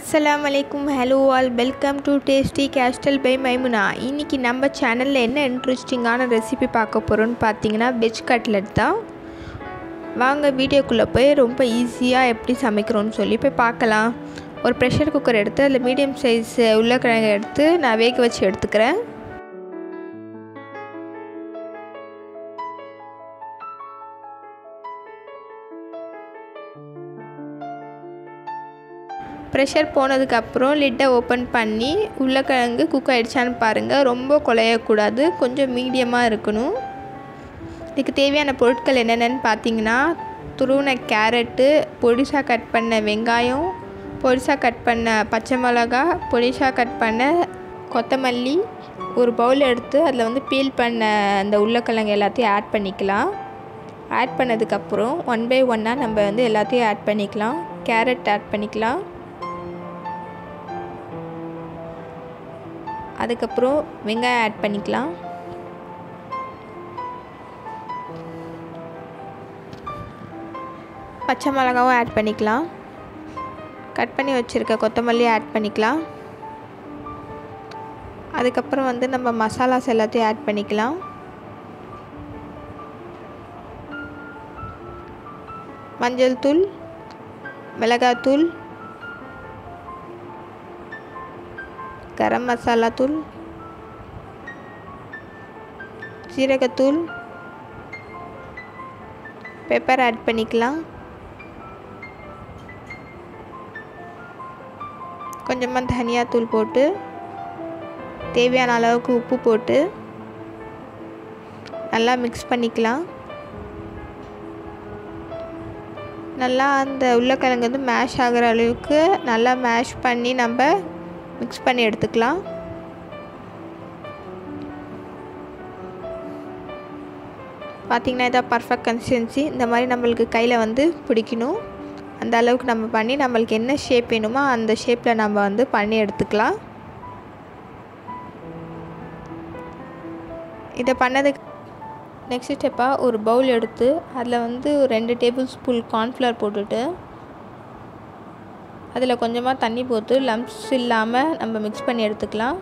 அஸ்ஸலாமு அலைக்கும் hello all welcome to tasty castle by Maimuna இன்றைக்கி நம்ம சேனலில் என்ன இன்ட்ரெஸ்டிங்கான ரெசிபி பார்க்க போகிறோன்னு பார்த்தீங்கன்னா வெஜ் கட்லெட் தான் வாங்க வீடியோக்குள்ளே போய் ரொம்ப ஈஸியாக எப்படி சமைக்கிறோன்னு சொல்லி போய் பார்க்கலாம் ஒரு ப்ரெஷர் குக்கர் எடுத்து அதில் மீடியம் சைஸ் உருளைக்கிழங்கு எடுத்து நான் வேக வச்சு எடுத்துக்கிறேன் ப்ரெஷர் போனதுக்கப்புறம் லிட்டை ஓப்பன் பண்ணி உருளைக்கிழங்கு குக் ஆகிடுச்சான்னு பாருங்கள் ரொம்ப குலையக்கூடாது கொஞ்சம் மீடியமாக இருக்கணும் இதுக்கு தேவையான பொருட்கள் என்னென்னு பார்த்தீங்கன்னா துருவின கேரட்டு பொடிசாக கட் பண்ண வெங்காயம் பொடிசாக கட் பண்ண பச்சை மிளகா பொடிசாக கட் பண்ண கொத்தமல்லி ஒரு பவுல் எடுத்து அதில் வந்து பீல் பண்ண அந்த உருளைக்கிழங்கு எல்லாத்தையும் ஆட் பண்ணிக்கலாம் ஆட் பண்ணதுக்கப்புறம் ஒன் பை ஒன்னாக நம்ம வந்து எல்லாத்தையும் ஆட் பண்ணிக்கலாம் கேரட் ஆட் பண்ணிக்கலாம் அதுக்கப்புறம் வெங்காயம் ஆட் பண்ணிக்கலாம் பச்சை மிளகாவும் ஆட் பண்ணிக்கலாம் கட் பண்ணி வச்சுருக்க கொத்தமல்லி ஆட் பண்ணிக்கலாம் அதுக்கப்புறம் வந்து நம்ம மசாலாஸ் எல்லாத்தையும் ஆட் பண்ணிக்கலாம் மஞ்சள் தூள் மிளகாத்தூள் கரம் மசாலா தூள் சீரகத்தூள் பெப்பர் ஆட் பண்ணிக்கலாம் கொஞ்சமாக தனியாத்தூள் போட்டு தேவையான அளவுக்கு உப்பு போட்டு நல்லா மிக்ஸ் பண்ணிக்கலாம் நல்லா அந்த உருளைக்கிழங்கு வந்து மேஷ் ஆகிற அளவுக்கு நல்லா மேஷ் பண்ணி நம்ம மிக்ஸ் பண்ணி எடுத்துக்கலாம் பார்த்திங்கன்னா இதான் பர்ஃபெக்ட் கன்சிஸ்டன்சி இந்த மாதிரி நம்மளுக்கு கையில் வந்து பிடிக்கணும் அந்த அளவுக்கு நம்ம பண்ணி நம்மளுக்கு என்ன ஷேப் வேணுமோ அந்த ஷேப்பில் நம்ம வந்து பண்ணி எடுத்துக்கலாம் இதை பண்ணதுக்கு நெக்ஸ்ட் ஸ்டெப்பாக ஒரு பவுல் எடுத்து அதில் வந்து ஒரு ரெண்டு டேபிள் ஸ்பூன் கார்ன்ஃப்ளவர் போட்டுட்டு அதில் கொஞ்சமாக தண்ணி போட்டு லம்ப்ஸ் இல்லாமல் நம்ம மிக்ஸ் பண்ணி எடுத்துக்கலாம்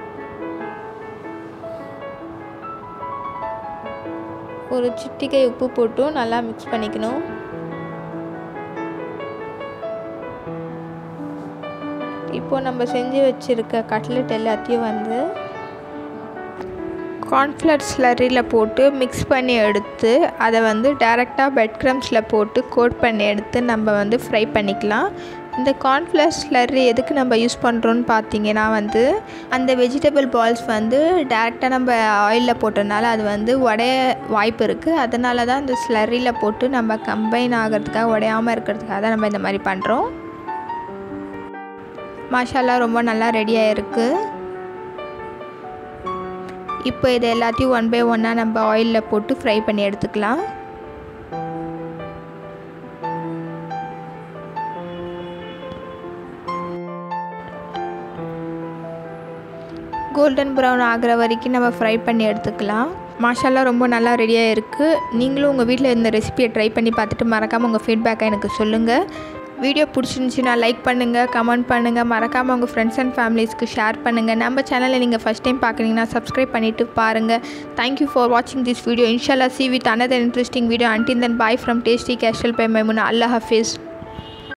ஒரு சிட்டிகை உப்பு போட்டும் நல்லா மிக்ஸ் பண்ணிக்கணும் இப்போது நம்ம செஞ்சு வச்சுருக்க கட்லெட் எல்லாத்தையும் வந்து கார்ன்ஃப்ளவர் ஸ்லரியில் போட்டு மிக்ஸ் பண்ணி எடுத்து அதை வந்து டேரெக்டாக பெட் க்ரம்ஸில் போட்டு கோட் பண்ணி எடுத்து நம்ம வந்து ஃப்ரை பண்ணிக்கலாம் இந்த கார்ன்ஃப்ளவர் ஸ்லரி எதுக்கு நம்ம யூஸ் பண்ணுறோன்னு பார்த்தீங்கன்னா வந்து அந்த வெஜிடபிள் பால்ஸ் வந்து டேரெக்டாக நம்ம ஆயிலில் போட்டனால அது வந்து உடைய வாய்ப்பு இருக்குது அதனால தான் இந்த ஸ்லரியில் போட்டு நம்ம கம்பைன் ஆகிறதுக்காக உடையாமல் இருக்கிறதுக்காக தான் நம்ம இந்த மாதிரி பண்ணுறோம் மசாலா ரொம்ப நல்லா ரெடியாக இருக்குது இப்போ இதை எல்லாத்தையும் ஒன் பை ஒன்னாக நம்ம ஆயிலில் போட்டு ஃப்ரை பண்ணி எடுத்துக்கலாம் கோல்டன் ப்ரௌன் ஆகிற வரைக்கும் நம்ம ஃப்ரை பண்ணி எடுத்துக்கலாம் மாஷாலா ரொம்ப நல்லா ரெடியாக இருக்குது நீங்களும் உங்கள் வீட்டில் இந்த ரெசிபியை ட்ரை பண்ணி பார்த்துட்டு மறக்காமல் உங்கள் ஃபீட்பேக்கை எனக்கு சொல்லுங்கள் வீடியோ பிடிச்சிருந்துச்சின்னா லைக் பண்ணுங்கள் கமெண்ட் பண்ணுங்கள் மறக்காமல் உங்கள் ஃப்ரெண்ட்ஸ் அண்ட் ஃபேமிலிஸ்க்கு ஷேர் பண்ணுங்கள் நம்ம சேனலில் நீங்கள் ஃபஸ்ட் டைம் பார்க்குறீங்கன்னா சப்ஸ்கிரைப் பண்ணிவிட்டு பாருங்கள் தேங்க்யூ ஃபார் வாட்சிங் திஸ் வீடியோ இன்ஷால்லா see with another interesting video until then bye from tasty castle by Maimuna அல்லா ஹஃபீஸ்